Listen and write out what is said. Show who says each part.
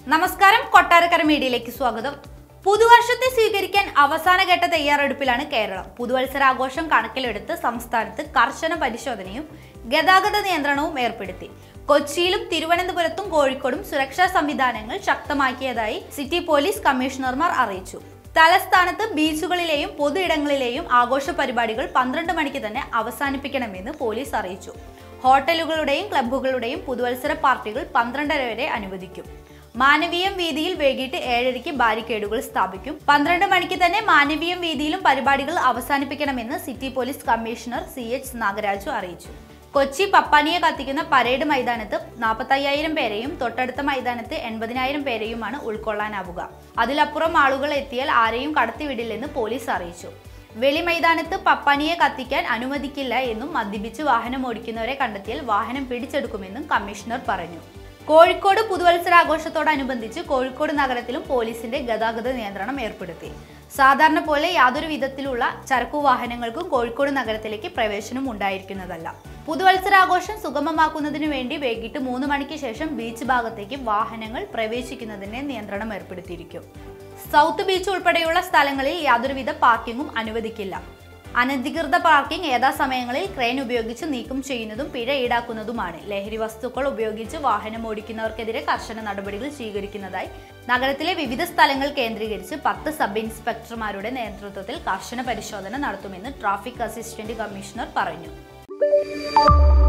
Speaker 1: നമസ്കാരം കൊട്ടാരക്കര മീഡിയയിലേക്ക് സ്വാഗതം പുതുവർഷത്തെ സ്വീകരിക്കാൻ അവസാനഘട്ട തയ്യാറെടുപ്പിലാണ് കേരളം പുതുവത്സരാഘോഷം കണക്കിലെടുത്ത് സംസ്ഥാനത്ത് കർശന പരിശോധനയും ഗതാഗത നിയന്ത്രണവും ഏർപ്പെടുത്തി കൊച്ചിയിലും തിരുവനന്തപുരത്തും കോഴിക്കോടും സുരക്ഷാ സംവിധാനങ്ങൾ ശക്തമാക്കിയതായി സിറ്റി പോലീസ് കമ്മീഷണർമാർ അറിയിച്ചു തലസ്ഥാനത്ത് ബീച്ചുകളിലെയും പൊതു ഇടങ്ങളിലെയും ആഘോഷ പരിപാടികൾ പന്ത്രണ്ട് മണിക്ക് തന്നെ അവസാനിപ്പിക്കണമെന്ന് പോലീസ് അറിയിച്ചു ഹോട്ടലുകളുടെയും ക്ലബ്ബുകളുടെയും പുതുവത്സര പാർട്ടികൾ പന്ത്രണ്ടര വരെ അനുവദിക്കും മാനവീയം വീതിയിൽ വൈകിട്ട് ഏഴരയ്ക്ക് ബാരിക്കേഡുകൾ സ്ഥാപിക്കും പന്ത്രണ്ട് മണിക്ക് തന്നെ മാനവീയം വീതിയിലും പരിപാടികൾ അവസാനിപ്പിക്കണമെന്ന് city police commissioner C H Nagaraju അറിയിച്ചു കൊച്ചി പപ്പാനിയെ കത്തിക്കുന്ന പരേഡ് മൈതാനത്ത് നാൽപ്പത്തയ്യായിരം പേരെയും തൊട്ടടുത്ത മൈതാനത്ത് എൺപതിനായിരം പേരെയുമാണ് ഉൾക്കൊള്ളാനാവുക അതിലപ്പുറം ആളുകൾ എത്തിയാൽ ആരെയും കടത്തിവിടില്ലെന്ന് പോലീസ് അറിയിച്ചു വെളി മൈതാനത്ത് പപ്പാനിയെ കത്തിക്കാൻ അനുവദിക്കില്ല എന്നും മദ്യപിച്ച് വാഹനം ഓടിക്കുന്നവരെ കണ്ടെത്തിയാൽ വാഹനം പിടിച്ചെടുക്കുമെന്നും കമ്മീഷണർ പറഞ്ഞു കോഴിക്കോട് പുതുവത്സരാഘോഷത്തോടനുബന്ധിച്ച് കോഴിക്കോട് നഗരത്തിലും പോലീസിന്റെ ഗതാഗത നിയന്ത്രണം ഏർപ്പെടുത്തി സാധാരണ പോലെ യാതൊരു വിധത്തിലുള്ള ചരക്കു വാഹനങ്ങൾക്കും കോഴിക്കോട് നഗരത്തിലേക്ക് പ്രവേശനം ഉണ്ടായിരിക്കുന്നതല്ല പുതുവത്സരാഘോഷം സുഗമമാക്കുന്നതിനു വേണ്ടി വൈകിട്ട് മൂന്ന് മണിക്ക് ശേഷം ബീച്ച് ഭാഗത്തേക്ക് വാഹനങ്ങൾ പ്രവേശിക്കുന്നതിന് നിയന്ത്രണം ഏർപ്പെടുത്തിയിരിക്കും സൗത്ത് ബീച്ച് ഉൾപ്പെടെയുള്ള സ്ഥലങ്ങളിൽ യാതൊരുവിധ പാർക്കിങ്ങും അനുവദിക്കില്ല അനധികൃത പാർക്കിംഗ് യഥാസമയങ്ങളിൽ ക്രെയിൻ ഉപയോഗിച്ച് നീക്കം ചെയ്യുന്നതും പിഴ ഈടാക്കുന്നതുമാണ് ലഹരി വസ്തുക്കൾ ഉപയോഗിച്ച് വാഹനം ഓടിക്കുന്നവർക്കെതിരെ കർശന നടപടികൾ സ്വീകരിക്കുന്നതായി നഗരത്തിലെ വിവിധ സ്ഥലങ്ങൾ കേന്ദ്രീകരിച്ച് പത്ത് സബ് ഇൻസ്പെക്ടർമാരുടെ നേതൃത്വത്തിൽ കർശന പരിശോധന നടത്തുമെന്ന് ട്രാഫിക് അസിസ്റ്റന്റ് കമ്മീഷണർ പറഞ്ഞു